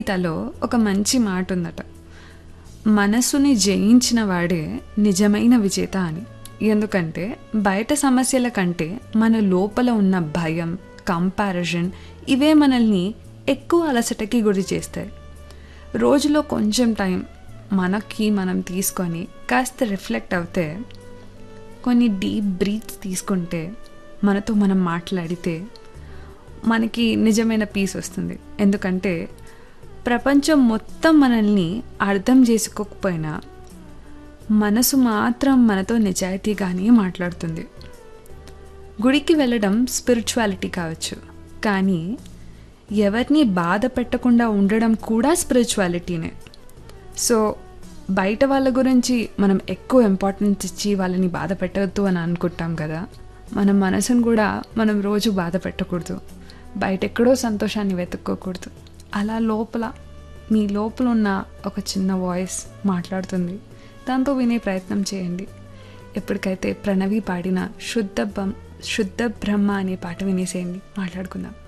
గీతలో ఒక మంచి మాట ఉందట మనసుని జయించిన వాడే నిజమైన విజేత అని ఎందుకంటే బయట సమస్యల కంటే మన లోపల ఉన్న భయం కంపారిజన్ ఇవే మనల్ని ఎక్కువ అలసటకి గురి చేస్తాయి రోజులో కొంచెం టైం మనకి మనం తీసుకొని కాస్త రిఫ్లెక్ట్ అవుతే కొన్ని డీప్ బ్రీత్స్ తీసుకుంటే మనతో మనం మాట్లాడితే మనకి నిజమైన పీస్ వస్తుంది ఎందుకంటే ప్రపంచం మొత్తం మనల్ని అర్థం చేసుకోకపోయినా మనసు మాత్రం మనతో నిజాయితీగానే మాట్లాడుతుంది గుడికి వెళ్ళడం స్పిరిచువాలిటీ కావచ్చు కానీ ఎవరిని బాధ పెట్టకుండా ఉండడం కూడా స్పిరిచువాలిటీనే సో బయట వాళ్ళ గురించి మనం ఎక్కువ ఇంపార్టెన్స్ ఇచ్చి వాళ్ళని బాధ పెట్టవద్దు అని అనుకుంటాం కదా మన మనసును కూడా మనం రోజు బాధ పెట్టకూడదు బయట ఎక్కడో సంతోషాన్ని వెతుక్కోకూడదు అలా లోపల మీ లోపల ఉన్న ఒక చిన్న వాయిస్ మాట్లాడుతుంది దాంతో వినే ప్రయత్నం చేయండి ఎప్పటికైతే ప్రణవి పాడిన శుద్ధ బం శుద్ధ బ్రహ్మ అనే పాట వినేసేయండి మాట్లాడుకుందాం